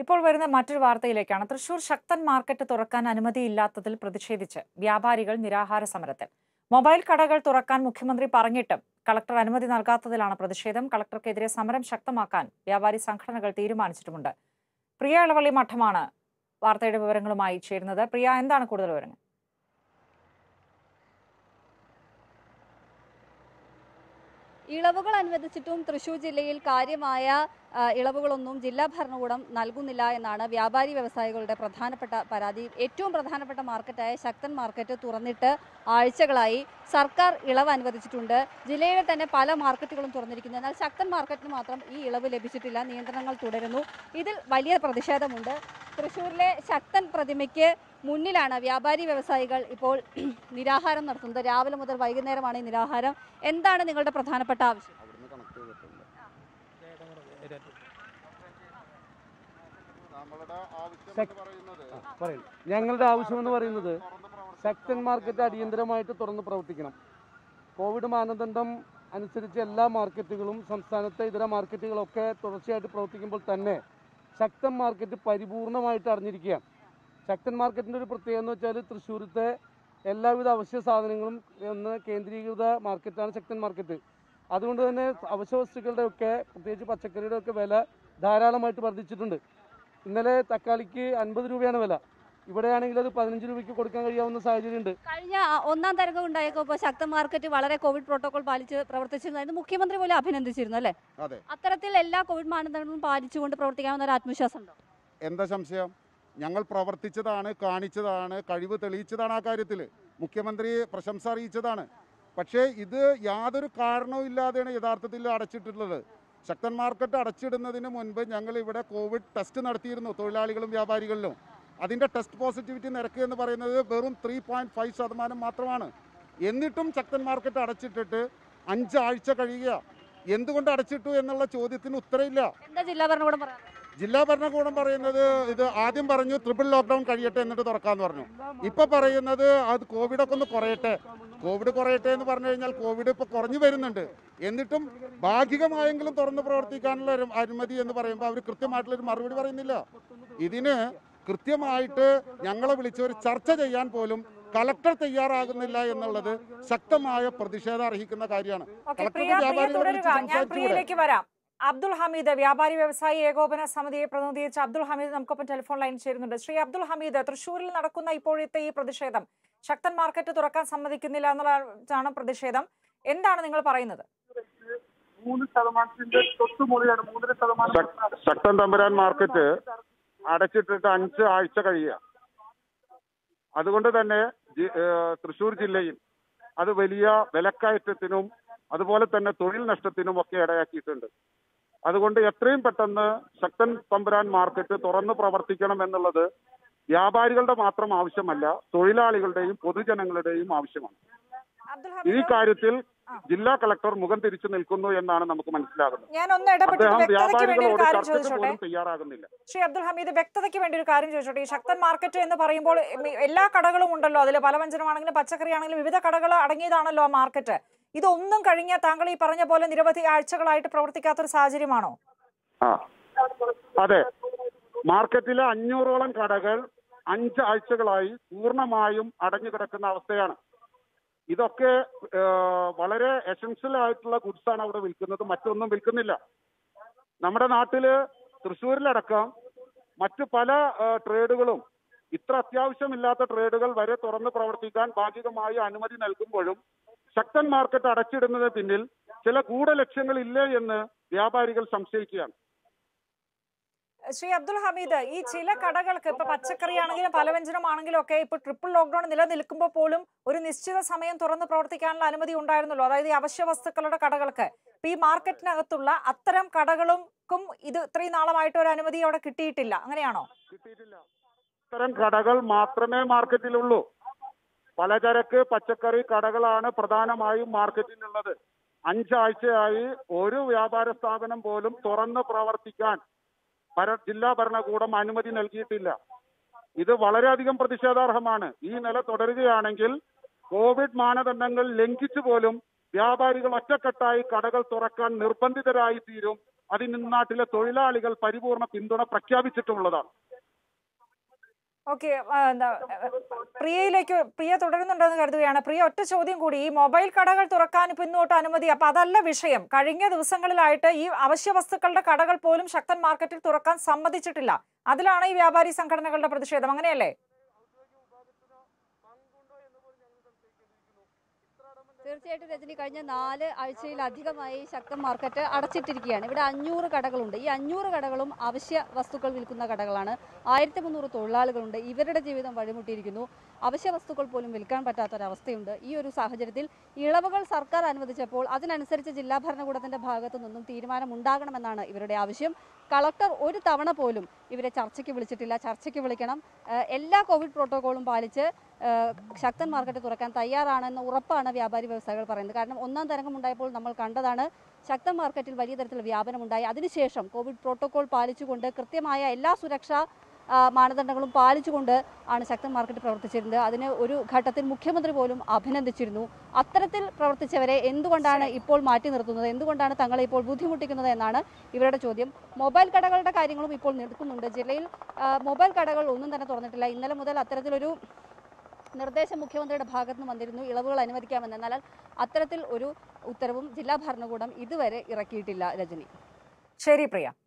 ഇപ്പോൾ വരുന്ന മറ്റൊരു വാർത്തയിലേക്കാണ് തൃശൂർ ശക്തൻ മാർക്കറ്റ് തുറക്കാൻ അനുമതിയില്ലാത്തതിൽ പ്രതിഷേധിച്ച് വ്യാപാരികൾ നിരാഹാര സമരത്തിൽ മൊബൈൽ കടകൾ തുറക്കാൻ മുഖ്യമന്ത്രി പറഞ്ഞിട്ടും കളക്ടർ അനുമതി നൽകാത്തതിലാണ് പ്രതിഷേധം കളക്ടർക്കെതിരെ സമരം ശക്തമാക്കാൻ വ്യാപാരി സംഘടനകൾ തീരുമാനിച്ചിട്ടുമുണ്ട് പ്രിയ ഇളവള്ളി മഠമാണ് വാർത്തയുടെ വിവരങ്ങളുമായി ചേരുന്നത് പ്രിയ എന്താണ് കൂടുതൽ വിവരങ്ങൾ ഇളവുകൾ അനുവദിച്ചിട്ടും തൃശൂർ ജില്ലയിൽ കാര്യമായ ആ, ഇളവുകളൊന്നും ജില്ലാ ഭരണകൂടം നൽകുന്നില്ല എന്നാണ് വ്യാപാരി വ്യവസായികളുടെ പ്രധാനപ്പെട്ട പരാതി ഏറ്റവും പ്രധാനപ്പെട്ട മാർക്കറ്റായ ശക്തൻ മാർക്കറ്റ് തുറന്നിട്ട് ആഴ്ചകളായി സർക്കാർ ഇളവ് അനുവദിച്ചിട്ടുണ്ട് ജില്ലയിലെ തന്നെ പല മാർക്കറ്റുകളും തുറന്നിരിക്കുന്നു എന്നാൽ ശക്തൻ മാർക്കറ്റിന് മാത്രം ഈ ഇളവ് ലഭിച്ചിട്ടില്ല നിയന്ത്രണങ്ങൾ തുടരുന്നു ഇതിൽ വലിയ പ്രതിഷേധമുണ്ട് തൃശ്ശൂരിലെ ശക്തൻ പ്രതിമയ്ക്ക് മുന്നിലാണ് വ്യാപാരി വ്യവസായികൾ ഇപ്പോൾ നിരാഹാരം നടത്തുന്നത് രാവിലെ മുതൽ വൈകുന്നേരമാണ് ഈ നിരാഹാരം എന്താണ് നിങ്ങളുടെ പ്രധാനപ്പെട്ട ആവശ്യം അവിടുന്ന് കണക്ട് ചെയ്തിട്ടുണ്ട് നമ്മളുടെ ആവശ്യം എന്ന് പറയുന്നത് പറയും ഞങ്ങളുടെ ആവശ്യമെന്ന് പറയുന്നത് ശക്തൻ മാർക്കറ്റ് അടിയന്തരമായിട്ട് തുറന്ന് പ്രവർത്തിക്കണം കോവിഡ് മാനദണ്ഡം അനുസരിച്ച് എല്ലാ മാർക്കറ്റുകളും സംസ്ഥാനത്തെ ഇതര മാർക്കറ്റുകളൊക്കെ തുടർച്ചയായിട്ട് പ്രവർത്തിക്കുമ്പോൾ തന്നെ ശക്തൻ മാർക്കറ്റ് പരിപൂർണമായിട്ട് അറിഞ്ഞിരിക്കുകയാണ് ശക്തൻ മാർക്കറ്റിൻ്റെ ഒരു പ്രത്യേകത എന്ന് വെച്ചാൽ തൃശ്ശൂരത്തെ എല്ലാവിധ അവശ്യ സാധനങ്ങളും ഒന്ന് കേന്ദ്രീകൃത മാർക്കറ്റാണ് ശക്തൻ മാർക്കറ്റ് അതുകൊണ്ട് തന്നെ അവശ്യ വസ്തുക്കളുടെ ഒക്കെ പ്രത്യേകിച്ച് പച്ചക്കറിയുടെ ഒക്കെ വില ധാരാളമായിട്ട് വർദ്ധിച്ചിട്ടുണ്ട് ഇന്നലെ തക്കാളിക്ക് അൻപത് രൂപയാണ് വില ഇവിടെയാണെങ്കിൽ അത് പതിനഞ്ച് രൂപയ്ക്ക് കൊടുക്കാൻ കഴിയാവുന്ന സാഹചര്യമുണ്ട് കഴിഞ്ഞ ആ, ഒന്നാം തരംഗം ഉണ്ടായപ്പോൾ ഇപ്പോൾ ശക്തൻ മാർക്കറ്റ് വളരെ കോവിഡ് പ്രോട്ടോകോൾ പാലിച്ച് പ്രവർത്തിച്ചിരുന്നു മുഖ്യമന്ത്രി പോലും അഭിനന്ദിച്ചിരുന്നു അല്ലേ അതെ അത്തരത്തിൽ എല്ലാ കോവിഡ് മാനദണ്ഡങ്ങളും പാലിച്ചുകൊണ്ട് പ്രവർത്തിക്കാവുന്ന ഒരു ആത്മവിശ്വാസം ഉണ്ടോ എന്താ സംശയം ഞങ്ങൾ പ്രവർത്തിച്ചതാണ് കാണിച്ചതാണ് കഴിവ് തെളിയിച്ചതാണ് ആ കാര്യത്തിൽ മുഖ്യമന്ത്രി പ്രശംസ അറിയിച്ചതാണ് പക്ഷേ ഇത് യാതൊരു കാരണവും ഇല്ലാതെയാണ് യഥാർത്ഥത്തിൽ അടച്ചിട്ടുള്ളത് ശക്തൻ മാർക്കറ്റ് അടച്ചിടുന്നതിന് മുൻപ് ഞങ്ങൾ ഇവിടെ കോവിഡ് ടെസ്റ്റ് നടത്തിയിരുന്നു തൊഴിലാളികളും വ്യാപാരികളിലും അതിൻ്റെ ടെസ്റ്റ് പോസിറ്റിവിറ്റി നിരക്ക് എന്ന് പറയുന്നത് വെറും ത്രീ പോയിൻറ്റ് ഫൈവ് ശതമാനം മാത്രമാണ് എന്നിട്ടും ശക്തൻ മാർക്കറ്റ് അടച്ചിട്ടിട്ട് അഞ്ചാഴ്ച കഴിയുക എന്തുകൊണ്ട് അടച്ചിട്ടു എന്നുള്ള ചോദ്യത്തിന് ഉത്തരമില്ല എന്താ ജില്ലാ ഭരണകൂടം പറയാം ജില്ലാ ഭരണകൂടം പറയുന്നത് ഇത് ആദ്യം പറഞ്ഞു ട്രിപ്പിൾ ലോക്ക്ഡൗൺ കഴിയട്ടെ എന്നിട്ട് തുറക്കാന്ന് പറഞ്ഞു ഇപ്പൊ പറയുന്നത് അത് കോവിഡൊക്കെ ഒന്ന് കുറയട്ടെ കോവിഡ് കുറയട്ടെ എന്ന് പറഞ്ഞു കഴിഞ്ഞാൽ കോവിഡ് ഇപ്പൊ കുറഞ്ഞു വരുന്നുണ്ട് എന്നിട്ടും ഭാഗികമായെങ്കിലും തുറന്ന് പ്രവർത്തിക്കാനുള്ള ഒരു അനുമതി എന്ന് പറയുമ്പോൾ അവർ കൃത്യമായിട്ടുള്ളൊരു മറുപടി പറയുന്നില്ല ഇതിന് കൃത്യമായിട്ട് ഞങ്ങളെ വിളിച്ച് ഒരു ചർച്ച ചെയ്യാൻ പോലും കളക്ടർ തയ്യാറാകുന്നില്ല എന്നുള്ളത് ശക്തമായ പ്രതിഷേധം അർഹിക്കുന്ന കാര്യമാണ് ഓക്കെ കളക്ടർക്ക് പ്രിയ പ്രിയ വ്യാപാരികളെ തുടരുക വിളിച്ച് ഞാൻ സംസാരിച്ചുകൂടെ? പ്രിയയിലേക്ക് വരാം അബ്ദുൾ ഹമീദ് വ്യാപാരി വ്യവസായി ഏകോപന സമിതിയെ പ്രതിനിധീകരിച്ച് അബ്ദുൾ ഹമീദ് നമുക്കൊപ്പം ടെലിഫോൺ ലൈൻ ചേരുന്നുണ്ട് ശ്രീ അബ്ദുൾ ഹമീദ് തൃശ്ശൂരിൽ നടക്കുന്ന ഇപ്പോഴത്തെ ഈ പ്രതിഷേധം ശക്തൻ മാർക്കറ്റ് തുറക്കാൻ സമ്മതിക്കുന്നില്ല എന്നുള്ളതാണ് പ്രതിഷേധം എന്താണ് നിങ്ങൾ പറയുന്നത് മൂന്ന് ശതമാനത്തിന്റെ തൊട്ട് മുകളിലാണ് മൂന്നര ശതമാനം ശക്- ശക്തൻ തമ്പുരാൻ മാർക്കറ്റ് അടച്ചിട്ടിട്ട് അഞ്ച് ആഴ്ച കഴിയുക അതുകൊണ്ട് തന്നെ ജി- ഏഹ് തൃശൂർ ജില്ലയിൽ അത് വലിയ വിലക്കയറ്റത്തിനും അതുപോലെ തന്നെ തൊഴിൽ നഷ്ടത്തിനും ഒക്കെ ഇടയാക്കിയിട്ടുണ്ട് അതുകൊണ്ട് എത്രയും പെട്ടെന്ന് ശക്തൻ തമ്പുരാൻ മാർക്കറ്റ് തുറന്ന് പ്രവർത്തിക്കണം എന്നുള്ളത് വ്യാപാരികളുടെ മാത്രം ആവശ്യമല്ല തൊഴിലാളികളുടെയും പൊതുജനങ്ങളുടെയും ആവശ്യമാണ് അബ്ദുൾ ഈ ഹമീദ് കാര്യത്തിൽ ആ. ജില്ലാ കളക്ടർ മുഖം തിരിച്ചു നിൽക്കുന്നു എന്നാണ് നമുക്ക് മനസ്സിലാകുന്നത് ഞാൻ ഒന്ന് ഇടപെട്ട് അദ്ദേഹം വ്യക്തതയ്ക്ക് വേണ്ടി ഒരു വ്യാപാരികളോട് കാര്യം ചർച്ചയ്ക്ക് ചോദിച്ചോട്ടെ പോലും തയ്യാറാകുന്നില്ല ശ്രീ അബ്ദുൾ ഹമീദ് വ്യക്തതയ്ക്ക് വേണ്ടി ഒരു കാര്യം ചോദിച്ചോട്ടെ ഈ ശക്തൻ മാർക്കറ്റ് എന്ന് പറയുമ്പോൾ ഉം, എല്ലാ കടകളും ഉണ്ടല്ലോ അതിൽ പലവ്യഞ്ജനമാണെങ്കിലും പച്ചക്കറി ആണെങ്കിലും വിവിധ കടകൾ അടങ്ങിയതാണല്ലോ ആ മാർക്കറ്റ് ഇതൊന്നും കഴിഞ്ഞ താങ്കൾ ഈ പറഞ്ഞ പോലെ നിരവധി ആഴ്ചകളായിട്ട് പ്രവർത്തിക്കാത്തൊരു സാഹചര്യമാണോ ആ അതെ മാർക്കറ്റിലെ അഞ്ഞൂറോളം കടകൾ അഞ്ച് ആഴ്ചകളായി പൂർണ്ണമായും അടഞ്ഞു കിടക്കുന്ന അവസ്ഥയാണ് ഇതൊക്കെ ഏഹ്, വളരെ എസൻഷ്യൽ ആയിട്ടുള്ള ഗുഡ്സ് ആണ് അവിടെ വിൽക്കുന്നത് മറ്റൊന്നും വിൽക്കുന്നില്ല നമ്മുടെ നാട്ടില് തൃശ്ശൂരിലടക്കം മറ്റു പല ഏഹ്, ട്രേഡുകളും ഇത്ര അത്യാവശ്യമില്ലാത്ത ട്രേഡുകൾ വരെ തുറന്ന് പ്രവർത്തിക്കാൻ ഭാഗികമായി അനുമതി നൽകുമ്പോഴും ശക്തൻ മാർക്കറ്റ് അടച്ചിടുന്നതിന് പിന്നിൽ ചില ഗൂഢലക്ഷ്യങ്ങൾ ഇല്ലേ എന്ന് വ്യാപാരികൾ സംശയിക്കുകയാണ് ശ്രീ അബ്ദുൾ ഹമീദ് ഈ ചില കടകൾക്ക് ഇപ്പൊ പച്ചക്കറി ആണെങ്കിലും പലവ്യഞ്ജനമാണെങ്കിലും ഒക്കെ ഇപ്പൊ ട്രിപ്പിൾ ലോക്ക്ഡൌൺ നിലനിൽക്കുമ്പോൾ പോലും ഒരു നിശ്ചിത സമയം തുറന്ന് പ്രവർത്തിക്കാനുള്ള അനുമതി ഉണ്ടായിരുന്നല്ലോ അതായത് ഈ അവശ്യ വസ്തുക്കളുടെ കടകൾക്ക് ഇപ്പൊ ഈ മാർക്കറ്റിനകത്തുള്ള അത്തരം കടകൾക്കും ഇത് ഇത്രയും നാളമായിട്ട് ഒരു അനുമതി അവിടെ കിട്ടിയിട്ടില്ല അങ്ങനെയാണോ കിട്ടിയിട്ടില്ല ഇത്തരം കടകൾ മാത്രമേ മാർക്കറ്റിലുള്ളൂ പലചരക്ക് പച്ചക്കറി കടകളാണ് പ്രധാനമായും മാർക്കറ്റിലുള്ളത് അഞ്ചാഴ്ചയായി ഒരു വ്യാപാര സ്ഥാപനം പോലും തുറന്ന് പ്രവർത്തിക്കാൻ ഭര- ജില്ലാ ഭരണകൂടം അനുമതി നൽകിയിട്ടില്ല ഇത് വളരെയധികം പ്രതിഷേധാർഹമാണ് ഈ നില തുടരുകയാണെങ്കിൽ കോവിഡ് മാനദണ്ഡങ്ങൾ ലംഘിച്ചു പോലും വ്യാപാരികൾ ഒറ്റക്കെട്ടായി കടകൾ തുറക്കാൻ നിർബന്ധിതരായി തീരും അതിന് നാട്ടിലെ തൊഴിലാളികൾ പരിപൂർണ പിന്തുണ പ്രഖ്യാപിച്ചിട്ടുള്ളതാണ് ഓക്കെ എന്താ പ്രിയയിലേക്ക് പ്രിയ തുടരുന്നുണ്ടെന്ന് കരുതുകയാണ് പ്രിയ ഒറ്റ ചോദ്യം കൂടി ഈ മൊബൈൽ കടകൾ തുറക്കാൻ പിന്നോട്ട് അനുമതി അപ്പൊ അതല്ല വിഷയം കഴിഞ്ഞ ദിവസങ്ങളിലായിട്ട് ഈ അവശ്യ വസ്തുക്കളുടെ കടകൾ പോലും ശക്തൻ മാർക്കറ്റിൽ തുറക്കാൻ സമ്മതിച്ചിട്ടില്ല അതിലാണ് ഈ വ്യാപാരി സംഘടനകളുടെ പ്രതിഷേധം അങ്ങനെയല്ലേ തീർച്ചയായിട്ടും രജനി കഴിഞ്ഞ നാല് ആഴ്ചയിലധികമായി ശക്തം മാർക്കറ്റ് അടച്ചിട്ടിരിക്കുകയാണ് ഇവിടെ അഞ്ഞൂറ് കടകളുണ്ട് ഈ അഞ്ഞൂറ് കടകളും അവശ്യ വസ്തുക്കൾ വിൽക്കുന്ന കടകളാണ് ആയിരത്തി മുന്നൂറ് തൊഴിലാളികളുണ്ട് ഇവരുടെ ജീവിതം വഴിമുട്ടിയിരിക്കുന്നു അവശ്യ വസ്തുക്കൾ പോലും വിൽക്കാൻ പറ്റാത്തൊരവസ്ഥയുണ്ട് ഈ ഒരു സാഹചര്യത്തിൽ ഇളവുകൾ സർക്കാർ അനുവദിച്ചപ്പോൾ അതിനനുസരിച്ച് ജില്ലാ ഭരണകൂടത്തിന്റെ ഭാഗത്തു നിന്നും തീരുമാനമുണ്ടാകണമെന്നാണ് ഇവരുടെ ആവശ്യം കളക്ടർ ഒരു തവണ പോലും ഇവരെ ചർച്ചയ്ക്ക് വിളിച്ചിട്ടില്ല ചർച്ചയ്ക്ക് വിളിക്കണം ഏഹ് എല്ലാ കോവിഡ് പ്രോട്ടോകോളും പാലിച്ച് ഏഹ് ശക്തൻ മാർക്കറ്റ് തുറക്കാൻ തയ്യാറാണെന്ന് ഉറപ്പാണ് വ്യാപാരി വ്യവസായികൾ പറയുന്നത് കാരണം ഒന്നാം തരംഗം ഉണ്ടായപ്പോൾ നമ്മൾ കണ്ടതാണ് ശക്തൻ മാർക്കറ്റിൽ വലിയ തരത്തിലുള്ള വ്യാപനമുണ്ടായി അതിനുശേഷം കോവിഡ് പ്രോട്ടോകോൾ പാലിച്ചുകൊണ്ട് കൃത്യമായ എല്ലാ സുരക്ഷാ ആ, മാനദണ്ഡങ്ങളും പാലിച്ചുകൊണ്ട് ആണ് ശക്തൻ മാർക്കറ്റ് പ്രവർത്തിച്ചിരുന്നത് അതിന് ഒരു ഘട്ടത്തിൽ മുഖ്യമന്ത്രി പോലും അഭിനന്ദിച്ചിരുന്നു അത്തരത്തിൽ പ്രവർത്തിച്ചവരെ എന്തുകൊണ്ടാണ് ഇപ്പോൾ മാറ്റി നിർത്തുന്നത് എന്തുകൊണ്ടാണ് തങ്ങളെ ഇപ്പോൾ ബുദ്ധിമുട്ടിക്കുന്നത് എന്നാണ് ഇവരുടെ ചോദ്യം മൊബൈൽ കടകളുടെ കാര്യങ്ങളും ഇപ്പോൾ നിൽക്കുന്നുണ്ട് ജില്ലയിൽ ആ, മൊബൈൽ കടകൾ ഒന്നും തന്നെ തുറന്നിട്ടില്ല ഇന്നലെ മുതൽ അത്തരത്തിലൊരു നിർദ്ദേശം മുഖ്യമന്ത്രിയുടെ ഭാഗത്ത് നിന്ന് വന്നിരുന്നു ഇളവുകൾ അനുവദിക്കാമെന്ന് എന്നാൽ അത്തരത്തിൽ ഒരു ഉത്തരവും ജില്ലാ ഭരണകൂടം ഇതുവരെ ഇറക്കിയിട്ടില്ല രജനി ശരി പ്രിയ